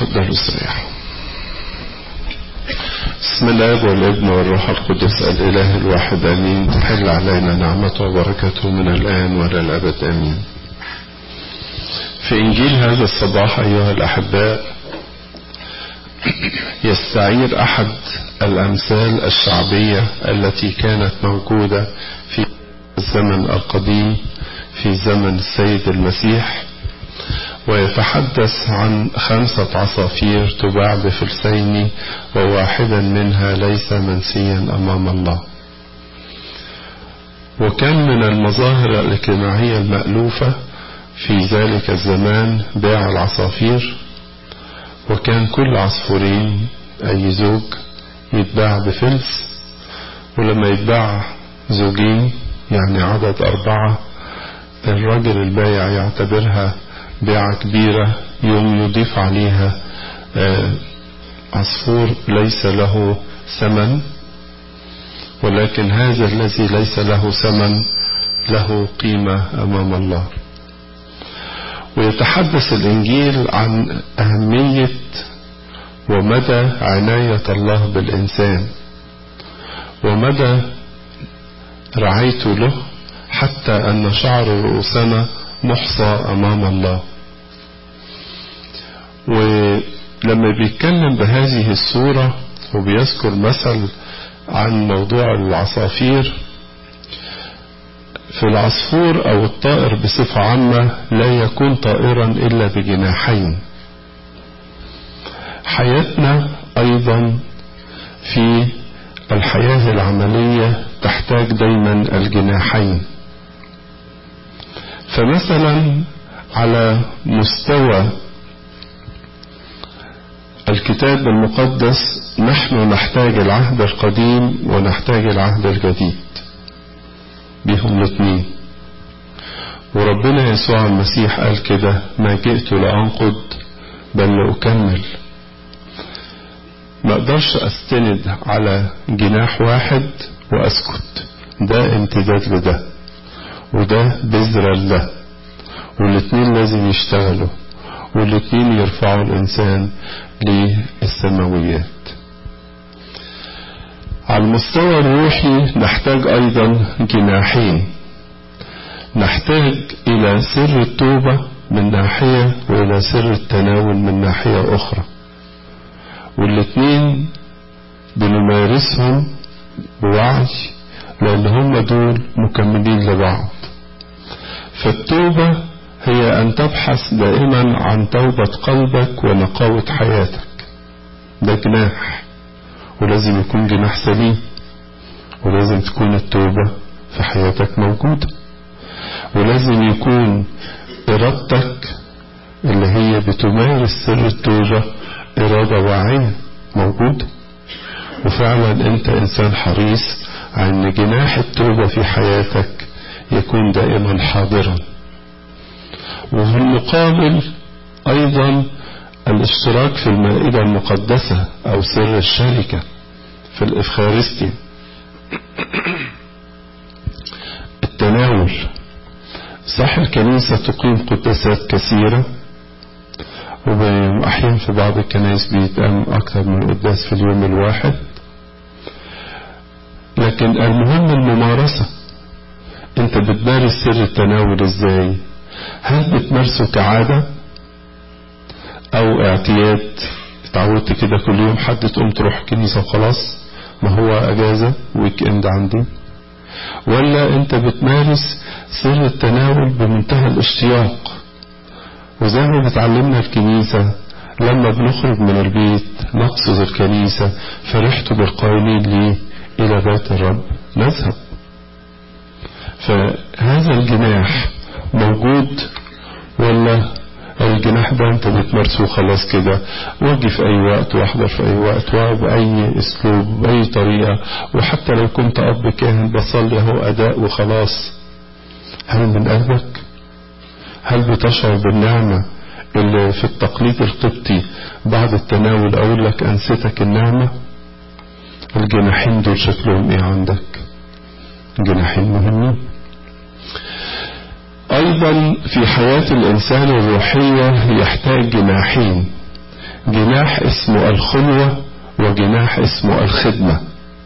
تفضلوا استريحوا بسم الله والابن والروح القدس الإله الواحد آمين تحل علينا نعمته وبركته من الآن وإلى الأبد آمين في إنجيل هذا الصباح أيها الأحباء يستعير أحد الأمثال الشعبية التي كانت موجودة في الزمن القديم في زمن السيد المسيح ويتحدث عن خمسة عصافير تباع بفلسين وواحدا منها ليس منسيا أمام الله وكان من المظاهر الاجتماعية المألوفة في ذلك الزمان بيع العصافير وكان كل عصفورين أي زوج يتباع بفلس ولما يتباع زوجين يعني عدد أربعة الراجل البايع يعتبرها بيعة كبيرة يوم يضيف عليها عصفور ليس له ثمن ولكن هذا الذي ليس له ثمن له قيمة أمام الله ويتحدث الإنجيل عن أهمية ومدى عناية الله بالإنسان ومدى رعايته له حتى أن شعر رؤوسنا محصى أمام الله ولما بيتكلم بهذه الصورة وبيذكر مثل عن موضوع العصافير في العصفور أو الطائر بصفة عامة لا يكون طائرا إلا بجناحين حياتنا أيضا في الحياة العملية تحتاج دايما الجناحين فمثلا على مستوى الكتاب المقدس نحن نحتاج العهد القديم ونحتاج العهد الجديد بهم الاثنين وربنا يسوع المسيح قال كده ما جئت لأنقض بل لأكمل ما اقدرش استند على جناح واحد واسكت ده امتداد لده وده بذرة لده والاتنين لازم يشتغلوا والاتنين يرفعوا الانسان للسماويات على المستوى الروحي نحتاج ايضا جناحين نحتاج الى سر التوبة من ناحية والى سر التناول من ناحية اخرى والاتنين بنمارسهم بوعي لان هم دول مكملين لبعض فالتوبة هي ان تبحث دائما عن توبة قلبك ونقاوة حياتك ده جناح ولازم يكون جناح سليم ولازم تكون التوبة في حياتك موجودة ولازم يكون ارادتك اللي هي بتمارس سر التوبة إرادة واعية موجودة وفعلا أنت إنسان حريص عن جناح التوبة في حياتك يكون دائما حاضرا وفي المقابل أيضا الاشتراك في المائدة المقدسة أو سر الشركة في الإفخارستي التناول صح الكنيسة تقيم قداسات كثيرة وأحيانا في بعض الكنائس بيتقام أكثر من قداس في اليوم الواحد لكن المهم الممارسة أنت بتمارس سر التناول إزاي هل بتمارسه كعادة أو اعتياد اتعودت كده كل يوم حد تقوم تروح كنيسة وخلاص ما هو أجازة ويك اند عندي ولا أنت بتمارس سر التناول بمنتهى الاشتياق وزي ما بتعلمنا الكنيسة لما بنخرج من البيت نقصد الكنيسة فرحت بالقائلين لي إلى بيت الرب نذهب فهذا الجناح موجود ولا الجناح ده انت بتمارسه خلاص كده واجي في اي وقت واحضر في اي وقت وبأي اسلوب بأي طريقة وحتى لو كنت اب كاهن بصلي اهو اداء وخلاص هل من قلبك هل بتشعر بالنعمة اللي في التقليد القبطي بعد التناول اقول لك انستك النعمة الجناحين دول شكلهم ايه عندك جناحين مهمين ايضا في حياة الانسان الروحية يحتاج جناحين جناح اسمه الخلوة وجناح اسمه الخدمة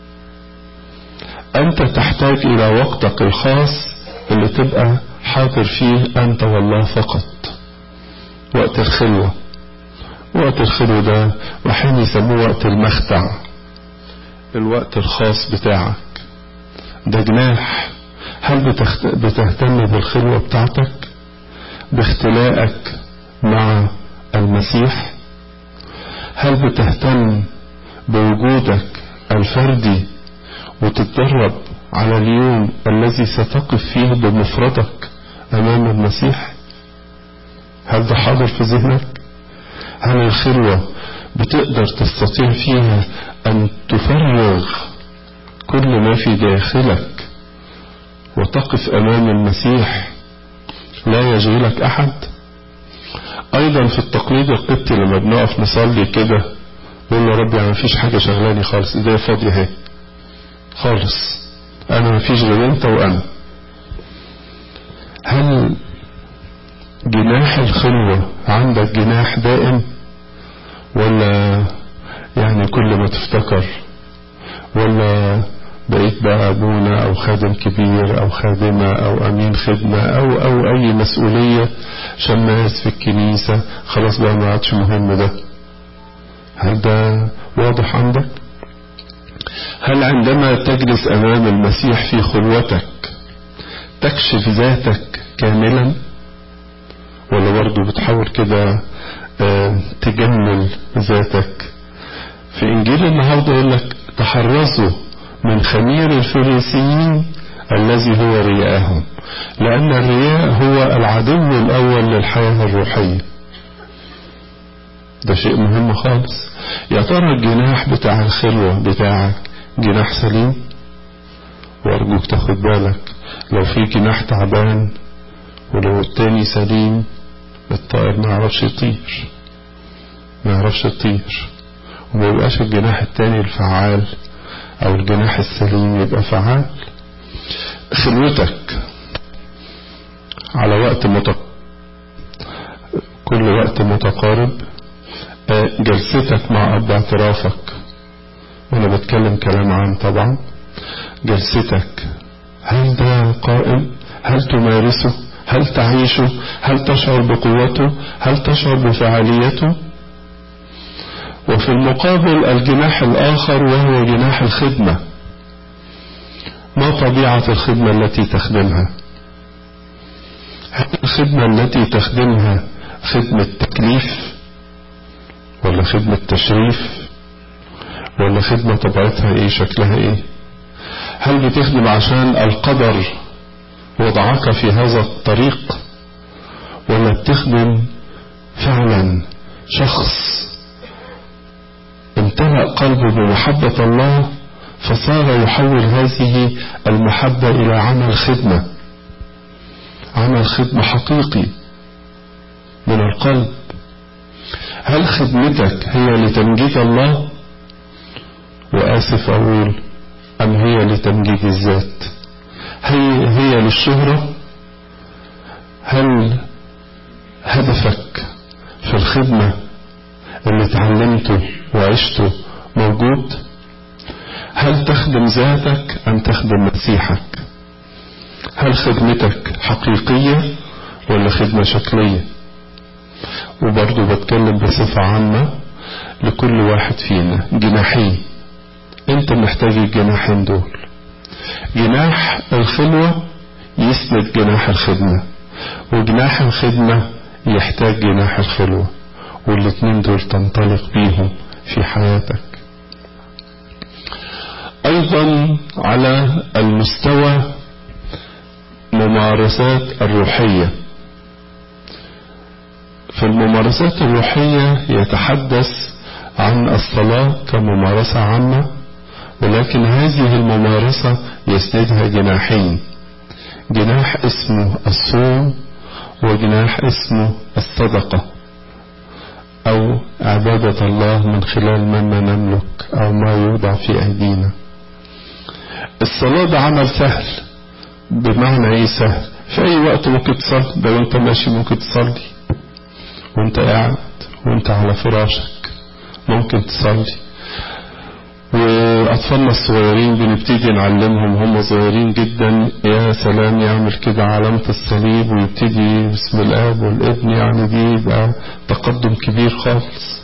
أنت تحتاج إلى وقتك الخاص اللي تبقى حاضر فيه أنت والله فقط وقت الخلوة وقت الخلوة ده وحين يسموه وقت المخدع الوقت الخاص بتاعك ده جناح هل بتخت... بتهتم بالخلوة بتاعتك باختلاءك مع المسيح هل بتهتم بوجودك الفردي وتتدرب على اليوم الذي ستقف فيه بمفردك أمام المسيح هل ده حاضر في ذهنك هل الخلوة بتقدر تستطيع فيها أن تفرغ كل ما في داخلك وتقف أمام المسيح لا يشغلك أحد أيضا في التقليد القبطي لما بنقف نصلي كده نقول يا رب يعني مفيش حاجة شغلاني خالص ايديا فاضية اهي خالص أنا مفيش غير أنت وأنا هل جناح الخلوة عندك جناح دائم ولا يعني كل ما تفتكر ولا بقيت بقى أبونا أو خادم كبير أو خادمة أو أمين خدمة أو أو أي مسؤولية شماس في الكنيسة خلاص بقى ما عادش مهم ده هل ده واضح عندك هل عندما تجلس أمام المسيح في خلوتك تكشف ذاتك كاملا ولا برضه بتحاول كده تجمل ذاتك في إنجيل النهاردة يقول لك تحرزوا من خمير الفريسيين الذي هو رياءهم لأن الرياء هو العدو الأول للحياة الروحية ده شيء مهم خالص يا ترى الجناح بتاع الخلوة بتاعك جناح سليم وأرجوك تاخد بالك لو في جناح تعبان ولو التاني سليم الطائر ما يعرفش يطير ما يعرفش يطير وما يبقاش الجناح التاني الفعال او الجناح السليم يبقى فعال خلوتك على وقت متق... كل وقت متقارب جلستك مع اب اعترافك وانا بتكلم كلام عام طبعا جلستك هل ده قائم هل تمارسه هل تعيشه هل تشعر بقوته هل تشعر بفعاليته وفي المقابل الجناح الآخر وهو جناح الخدمة ما طبيعة الخدمة التي تخدمها هل الخدمة التي تخدمها خدمة تكليف ولا خدمة تشريف ولا خدمة طبيعتها ايه شكلها ايه هل بتخدم عشان القدر وضعك في هذا الطريق ولا بتخدم فعلا شخص امتلأ قلبه بمحبة الله فصار يحول هذه المحبة إلى عمل خدمة عمل خدمة حقيقي من القلب هل خدمتك هي لتمجيد الله وآسف أقول أم هي لتمجيد الذات هي هي للشهرة هل هدفك في الخدمة اللي اتعلمته وعشته موجود هل تخدم ذاتك أم تخدم مسيحك هل خدمتك حقيقية ولا خدمة شكلية وبرضه بتكلم بصفة عامة لكل واحد فينا جناحين انت محتاج الجناحين دول جناح الخلوة يسند جناح الخدمة وجناح الخدمة يحتاج جناح الخلوة والاتنين دول تنطلق بيهم في حياتك ايضا على المستوى ممارسات الروحية في الممارسات الروحية يتحدث عن الصلاة كممارسة عامة ولكن هذه الممارسة يسندها جناحين جناح اسمه الصوم وجناح اسمه الصدقة أو عبادة الله من خلال مما نملك أو ما يوضع في أيدينا الصلاة ده عمل سهل بمعنى ايه سهل في أي وقت ممكن تصلي ده وانت ماشي ممكن تصلي وانت قاعد وانت على فراشك ممكن تصلي وأطفالنا الصغيرين بنبتدي نعلمهم هم صغيرين جدا يا سلام يعمل كده علامة الصليب ويبتدي بسم الآب والابن يعني دي يبقى تقدم كبير خالص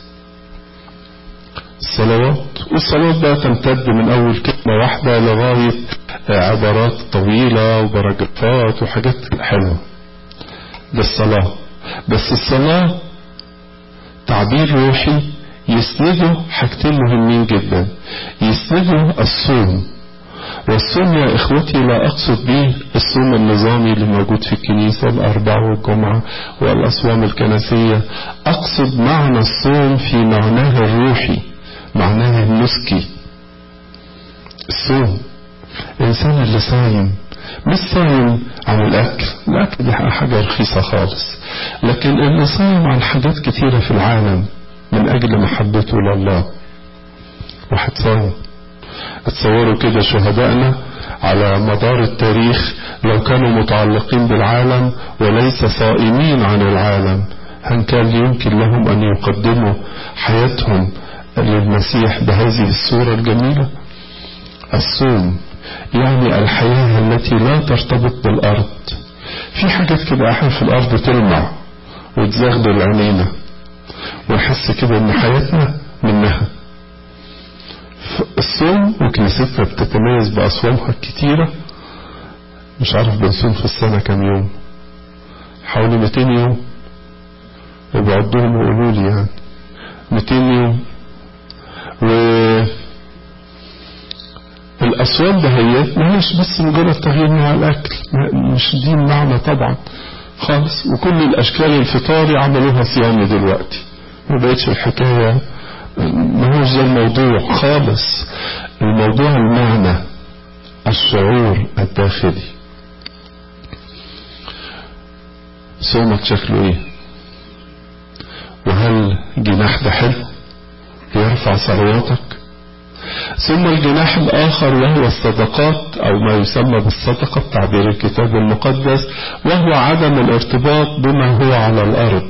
الصلوات والصلوات بقى تمتد من أول كلمة واحدة لغاية عبارات طويلة وبراجرافات وحاجات حلوة ده الصلاة بس الصلاة تعبير روحي يسندوا حاجتين مهمين جدا يسندوا الصوم والصوم يا اخوتي لا اقصد به الصوم النظامي اللي موجود في الكنيسة الاربعة والجمعة والاصوام الكنسية اقصد معنى الصوم في معناه الروحي معناه النسكي الصوم الانسان اللي صايم مش صايم عن الاكل الاكل دي حاجة رخيصة خالص لكن اللي صايم عن حاجات كتيرة في العالم من أجل محبته لله واحد صايم اتصوروا كده شهدائنا على مدار التاريخ لو كانوا متعلقين بالعالم وليس صائمين عن العالم هل كان يمكن لهم أن يقدموا حياتهم للمسيح بهذه الصورة الجميلة الصوم يعني الحياة التي لا ترتبط بالأرض في حاجات كده احنا في الأرض تلمع وتزغدل عينينا ونحس كده ان حياتنا منها الصوم وكنيستنا بتتميز بأصوامها الكتيرة مش عارف بنصوم في السنة كام يوم حوالي 200 يوم وبعدهم وقولوا لي يعني 200 يوم و الأصوام دهيات ما هيش بس مجرد تغيير نوع الأكل مش دي المعنى طبعا خالص وكل الأشكال الفطاري عملوها صيامي دلوقتي ما بقتش الحكاية ما هوش ده الموضوع خالص الموضوع المعنى الشعور الداخلي صومك شكله ايه وهل جناح ده حلو يرفع ثرواتك ثم الجناح الآخر وهو الصدقات أو ما يسمى بالصدقة بتعبير الكتاب المقدس وهو عدم الارتباط بما هو على الأرض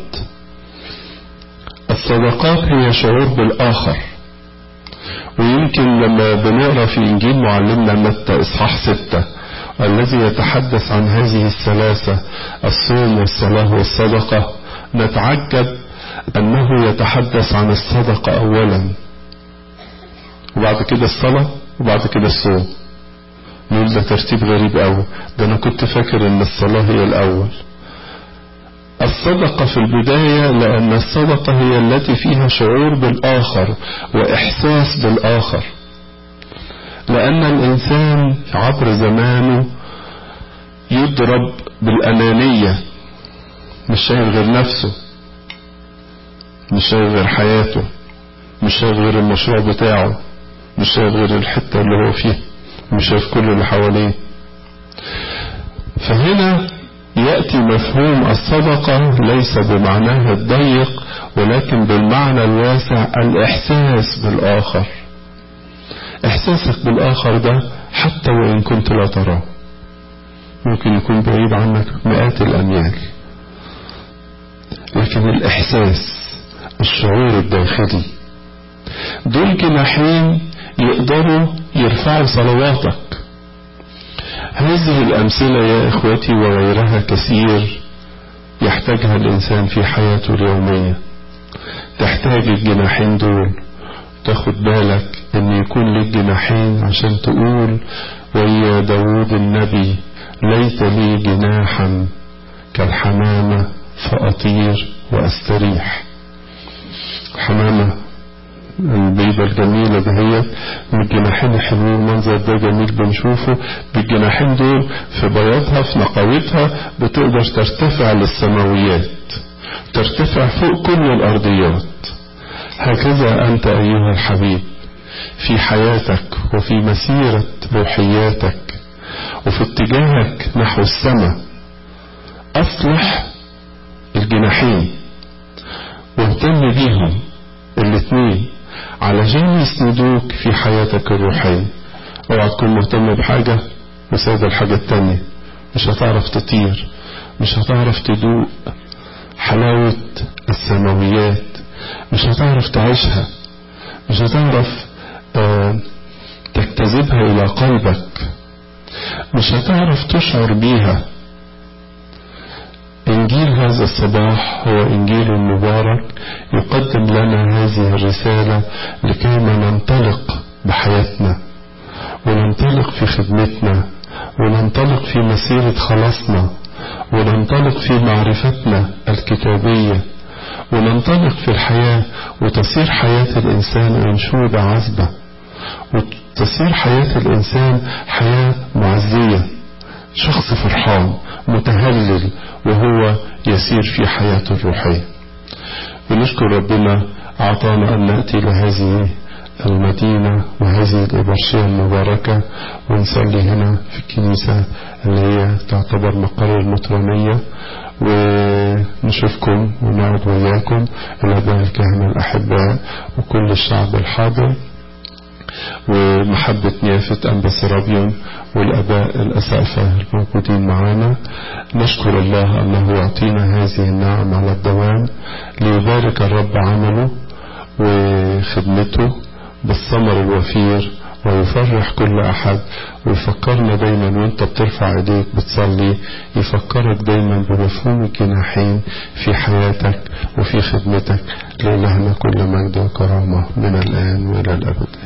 الصدقات هي شعور بالآخر ويمكن لما بنقرا في إنجيل معلمنا متى إصحاح ستة الذي يتحدث عن هذه الثلاثة الصوم والصلاة والصدقة نتعجب أنه يتحدث عن الصدقة أولا وبعد كده الصلاة وبعد كده الصوم نقول ده ترتيب غريب قوي ده أنا كنت فاكر إن الصلاة هي الأول الصدقة في البداية لأن الصدقة هي التي فيها شعور بالآخر وإحساس بالآخر لأن الإنسان عبر زمانه يضرب بالأنانية مش شايف غير نفسه مش شايف غير حياته مش شايف غير المشروع بتاعه مش شايف غير الحتة اللي هو فيها مش شايف كل اللي حواليه فهنا يأتي مفهوم الصدقة ليس بمعناه الضيق ولكن بالمعنى الواسع الإحساس بالآخر إحساسك بالآخر ده حتى وإن كنت لا تراه ممكن يكون بعيد عنك مئات الأميال لكن الإحساس الشعور الداخلي دول جناحين يقدروا يرفعوا صلواتك هذه الأمثلة يا إخوتي وغيرها كثير يحتاجها الإنسان في حياته اليومية تحتاج الجناحين دول تاخد بالك ان يكون لك جناحين عشان تقول ويا داود النبي ليت لي جناحا كالحمامة فأطير وأستريح الحمامة البيضة الجميلة دهيت من الجناحين الحلوين المنظر ده جميل بنشوفه بالجناحين دول في بياضها في نقاوتها بتقدر ترتفع للسماويات ترتفع فوق كل الأرضيات هكذا أنت أيها الحبيب في حياتك وفي مسيرة روحياتك وفي اتجاهك نحو السماء أصلح الجناحين واهتم بيهم الاثنين علشان يسندوك في حياتك الروحية اوعى تكون مهتم بحاجة وسايب الحاجة التانية مش هتعرف تطير مش هتعرف تدوق حلاوة السماويات مش هتعرف تعيشها مش هتعرف آه تجتذبها إلى قلبك مش هتعرف تشعر بيها إنجيل هذا الصباح هو إنجيل مبارك يقدم لنا هذه الرسالة لكيما ننطلق بحياتنا وننطلق في خدمتنا وننطلق في مسيرة خلاصنا وننطلق في معرفتنا الكتابية وننطلق في الحياة وتصير حياة الإنسان أنشودة عذبة وتصير حياة الإنسان حياة معزية شخص فرحان متهلل وهو يسير في حياته الروحية بنشكر ربنا أعطانا أن نأتي لهذه المدينة وهذه الإبرشية المباركة ونصلي هنا في الكنيسة اللي هي تعتبر مقر المطرانية ونشوفكم ونقعد وياكم الأباء الكهنة الأحباء وكل الشعب الحاضر ومحبة نيافة أنبا سرابيون والأباء الأسافة الموجودين معنا نشكر الله أنه يعطينا هذه النعم على الدوام ليبارك الرب عمله وخدمته بالثمر الوفير ويفرح كل أحد ويفكرنا دايما وانت بترفع ايديك بتصلي يفكرك دايما بمفهوم الجناحين في حياتك وفي خدمتك لإلهنا كل مجد وكرامة من الآن وإلى الأبد